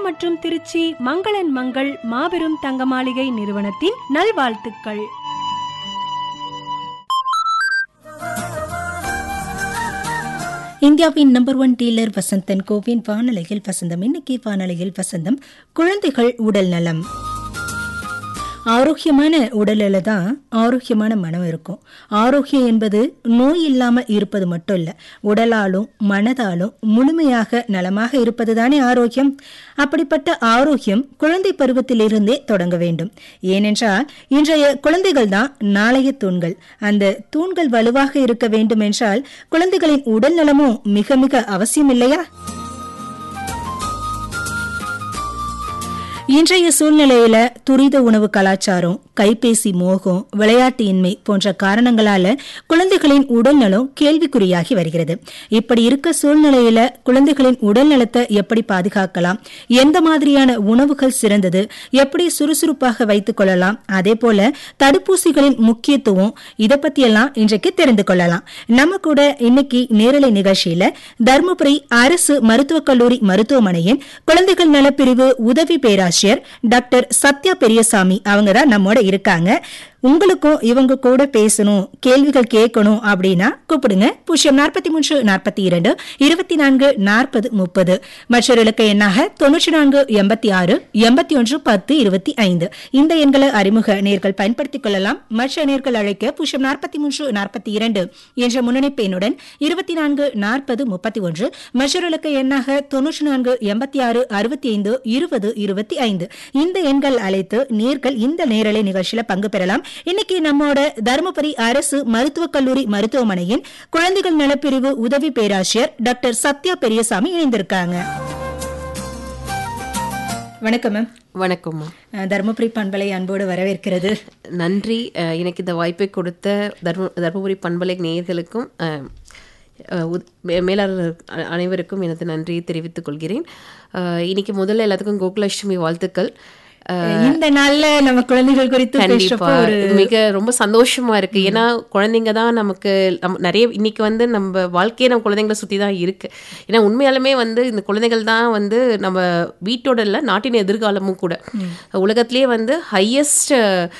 மற்றும் திருச்சி மங்களன் மங்கள் மாபெரும் தங்க மாளிகை நிறுவனத்தின் நல்வாழ்த்துக்கள் இந்தியாவின் நம்பர் ஒன் டீலர் வசந்தன் கோவின் வானொலியில் வசந்தம் இன்னைக்கு வானொலியில் வசந்தம் குழந்தைகள் உடல் நலம் ஆரோக்கியமான உடலில் தான் ஆரோக்கியமான மனம் இருக்கும் ஆரோக்கியம் என்பது நோய் இல்லாம இருப்பது மட்டும் இல்ல உடலாலும் மனதாலும் முழுமையாக நலமாக இருப்பது தானே ஆரோக்கியம் அப்படிப்பட்ட ஆரோக்கியம் குழந்தை பருவத்திலிருந்தே தொடங்க வேண்டும் ஏனென்றால் இன்றைய குழந்தைகள் தான் நாளைய தூண்கள் அந்த தூண்கள் வலுவாக இருக்க வேண்டும் என்றால் குழந்தைகளின் உடல் நலமும் மிக மிக அவசியம் இல்லையா இன்றைய சூழ்நிலையில துரித உணவு கலாச்சாரம் கைபேசி மோகம் விளையாட்டு இன்மை போன்ற காரணங்களால குழந்தைகளின் உடல்நலம் கேள்விக்குறியாகி வருகிறது இப்படி இருக்க சூழ்நிலையில குழந்தைகளின் உடல் நலத்தை எப்படி பாதுகாக்கலாம் எந்த மாதிரியான உணவுகள் சிறந்தது எப்படி சுறுசுறுப்பாக வைத்துக் கொள்ளலாம் அதே போல தடுப்பூசிகளின் முக்கியத்துவம் இதை பத்தியெல்லாம் இன்றைக்கு தெரிந்து கொள்ளலாம் நம்ம கூட இன்னைக்கு நேரலை நிகழ்ச்சியில தருமபுரி அரசு மருத்துவக் கல்லூரி மருத்துவமனையின் குழந்தைகள் நலப்பிரிவு உதவி பேராசிரியர் டாக்டர் சத்யா பெரியசாமி அவங்க தான் நம்மோட இருக்காங்க உங்களுக்கும் இவங்க கூட பேசணும் கேள்விகள் கேட்கணும் அப்படின்னா கூப்பிடுங்க பூஜ்ஜியம் நாற்பத்தி மூன்று நாற்பத்தி இரண்டு இருபத்தி நான்கு நாற்பது முப்பது மற்றொரு இலக்க எண்ணாக தொன்னூற்றி நான்கு எண்பத்தி ஆறு எண்பத்தி ஒன்று பத்து இருபத்தி ஐந்து இந்த எண்களை அறிமுக நேர்கள் பயன்படுத்திக் கொள்ளலாம் மற்ற நேர்கள் அழைக்க பூஜ்ஜியம் நாற்பத்தி மூன்று நாற்பத்தி இரண்டு என்ற முன்னணிப்பு எண்ணுடன் இருபத்தி நான்கு நாற்பது முப்பத்தி ஒன்று மற்றொரு இலக்க எண்ணாக தொன்னூற்றி நான்கு எண்பத்தி ஆறு அறுபத்தி ஐந்து இருபது இருபத்தி ஐந்து இந்த எண்கள் அழைத்து நேர்கள் இந்த நேரலை நிகழ்ச்சியில பங்கு பெறலாம் இன்னைக்கு நம்மோட தருமபுரி அரசு மருத்துவக் கல்லூரி மருத்துவமனையின் குழந்தைகள் நலப்பிரிவு உதவி பேராசிரியர் டாக்டர் சத்யா பெரியசாமி இணைந்திருக்காங்க வணக்கம் மேம் வணக்கம்மா அஹ், தருமபுரி பண்பலை அன்போடு வரவேற்கிறது நன்றி அஹ், எனக்கு இந்த வாய்ப்பை கொடுத்த தர்ம தர்மபுரி பண்பலை நேயர்களுக்கும் அஹ், அஹ், உத்- மே- மேலாளர் அ- அனைவருக்கும் எனது நன்றியை தெரிவித்துக் கொள்கிறேன் அஹ், இன்னைக்கு முதல்ல எல்லாத்துக்கும் கோகுலாஷ்டமி வாழ்த்துக்கள் அஹ், இந்த நாள்ல நம்ம குழந்தைகள் குறித்து கண்டிப்பா பேசுறப்போ ஒரு மிக ரொம்ப சந்தோஷமா இருக்கு ஏன்னா குழந்தைங்க தான் நமக்கு நம்ம நிறைய இன்னைக்கு வந்து நம்ம வாழ்க்கையே நம்ம குழந்தைங்களை சுத்தி தான் இருக்கு ஏன்னா உண்மையாலுமே வந்து இந்த குழந்தைகள் தான் வந்து நம்ம வீட்டோட இல்ல நாட்டின் எதிர்காலமும் கூட உலகத்திலேயே வந்து ஹையஸ்ட்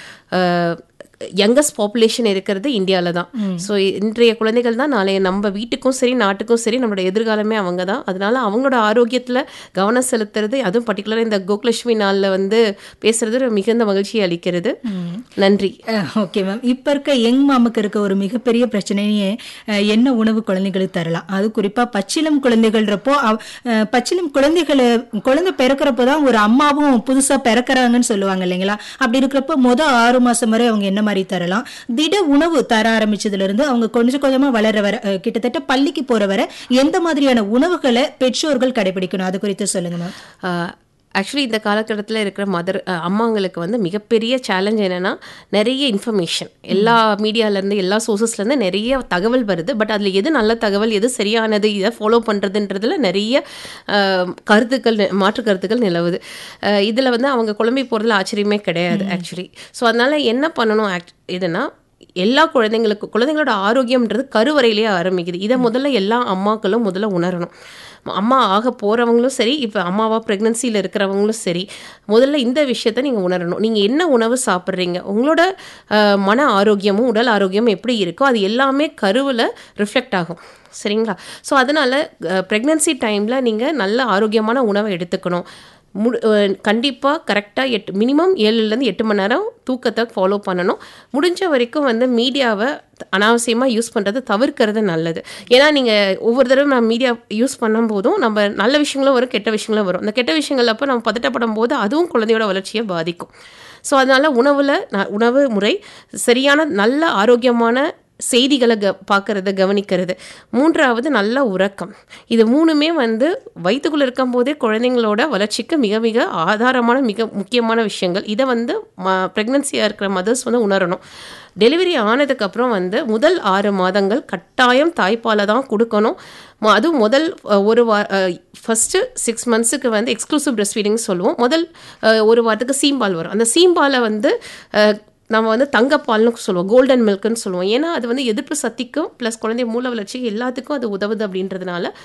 யங்கஸ்ட் பாப்புலேஷன் இருக்கிறது இந்தியாவில் தான் ஸோ இன்றைய குழந்தைகள் தான் நாளைய நம்ம வீட்டுக்கும் சரி நாட்டுக்கும் சரி நம்மளோட எதிர்காலமே அவங்க தான் அதனால அவங்களோட ஆரோக்கியத்தில் கவனம் செலுத்துறது அதுவும் பர்டிகுலராக இந்த கோகுலட்சுமி நாளில் வந்து பேசுறது மிகுந்த மகிழ்ச்சியை அளிக்கிறது நன்றி ஓகே மேம் இப்ப இருக்க யங் மாமுக்கு இருக்க ஒரு மிகப்பெரிய பிரச்சனையே அஹ், என்ன உணவு குழந்தைகளுக்கு தரலாம் அது குறிப்பா பச்சிலம் குழந்தைகள்ன்றப்போ அவ்- அஹ், பச்சிலம் குழந்தைகளை குழந்தை பிறக்கிறப்போ தான் ஒரு அம்மாவும் புதுசா பிறக்கறாங்கன்னு சொல்லுவாங்க இல்லைங்களா அப்படி இருக்கிறப்போ முத ஆறு மாசம் வரை அவங்க என்ன மாதிரி தரலாம் திட உணவு தர ஆரம்பிச்சதுல இருந்து அவங்க கொஞ்சம் கொஞ்சமா வளர வர அஹ், கிட்டத்தட்ட பள்ளிக்கு போற வரை எந்த மாதிரியான உணவுகளை பெற்றோர்கள் கடைபிடிக்கணும் அது குறித்து சொல்லுங்க மேம் ஆக்சுவலி இந்த காலகட்டத்தில் இருக்கிற மதர் அம்மாங்களுக்கு வந்து மிகப்பெரிய சேலஞ்ச் என்னன்னா நிறைய இன்ஃபர்மேஷன் எல்லா மீடியாலேருந்து எல்லா sourcesல-இருந்து நிறைய தகவல் வருது பட் அதில் எது நல்ல தகவல் எது சரியானது இதை ஃபாலோ பண்ணுறதுன்றதுல நிறைய அஹ், கருத்துக்கள் நி- மாற்று கருத்துக்கள் நிலவுது இதில் வந்து அவங்க குழம்பி போகிறதுல ஆச்சரியமே கிடையாது ஆக்சுவலி ஸோ அதனால என்ன பண்ணணும் ஆக்ட் இதுனா எல்லா குழந்தைங்களுக்கும் குழந்தைங்களோட ஆரோக்கியம்ன்றது கருவறையிலேயே ஆரம்பிக்குது இதை முதல்ல எல்லா அம்மாக்களும் முதல்ல உணரணும் அம்மா ஆக போகிறவங்களும் சரி இப்போ அம்மாவாக ப்ரெக்னன்சியில் இருக்கிறவங்களும் சரி முதல்ல இந்த விஷயத்த நீங்கள் உணரணும் நீங்கள் என்ன உணவு சாப்பிட்றீங்க உங்களோட அஹ், மன ஆரோக்கியமும் உடல் ஆரோக்கியமும் எப்படி இருக்கோ அது எல்லாமே கருவில் ரிஃப்ளெக்ட் ஆகும் சரிங்களா ஸோ அதனால் ப்ரெக்னன்சி டைமில் நீங்கள் நல்ல ஆரோக்கியமான உணவை எடுத்துக்கணும் மு கண்டிப்பாக கரெக்டாக எட்டு மினிமம் ஏழுலேருந்து எட்டு மணி நேரம் தூக்கத்தை ஃபாலோ பண்ணணும் முடிஞ்ச வரைக்கும் வந்து மீடியாவை அனாவசியமாக யூஸ் பண்ணுறது தவிர்க்கிறது நல்லது ஏன்னா நீங்கள் ஒவ்வொரு தடவை நம்ம மீடியா யூஸ் பண்ணும்போதும் நம்ம நல்ல விஷயங்களும் வரும் கெட்ட விஷயங்களும் வரும் அந்த கெட்ட விஷயங்கள் அப்போ நம்ம பதட்டப்படும் போது அதுவும் குழந்தையோட வளர்ச்சியை பாதிக்கும் ஸோ அதனால் உணவில் உணவு முறை சரியான நல்ல ஆரோக்கியமான செய்திகளை க பார்க்கறத கவனிக்கிறது மூன்றாவது நல்ல உறக்கம் இது மூணுமே வந்து வயிற்றுக்குள்ளே இருக்கும் போதே குழந்தைங்களோட வளர்ச்சிக்கு மிக மிக ஆதாரமான மிக முக்கியமான விஷயங்கள் இதை வந்து ம ப்ரெக்னன்சியாக இருக்கிற மதர்ஸ் வந்து உணரணும் டெலிவரி ஆனதுக்கப்புறம் வந்து முதல் ஆறு மாதங்கள் கட்டாயம் தாய்ப்பாலை தான் கொடுக்கணும் ம- அதுவும் முதல் அஹ், ஒரு வா ஃபஸ்ட்டு சிக்ஸ் மந்த்ஸுக்கு வந்து எக்ஸ்க்ளூசிவ் பிரஸ்ட் ஃபீடிங் சொல்லுவோம் முதல் அஹ், ஒரு வாரத்துக்கு சீம்பால் வரும் அந்த சீம்பாலை வந்து அஹ், நம்ம வந்து தங்கப்பால்னு சொல்லுவோம் கோல்டன் மில்க்னு சொல்லுவோம் ஏன்னா அது வந்து எதிர்ப்பு சக்திக்கும் ப்ளஸ் குழந்தை மூல வளர்ச்சிக்கு எல்லாத்துக்கும் அது உதவுது அப்படின்றதுனால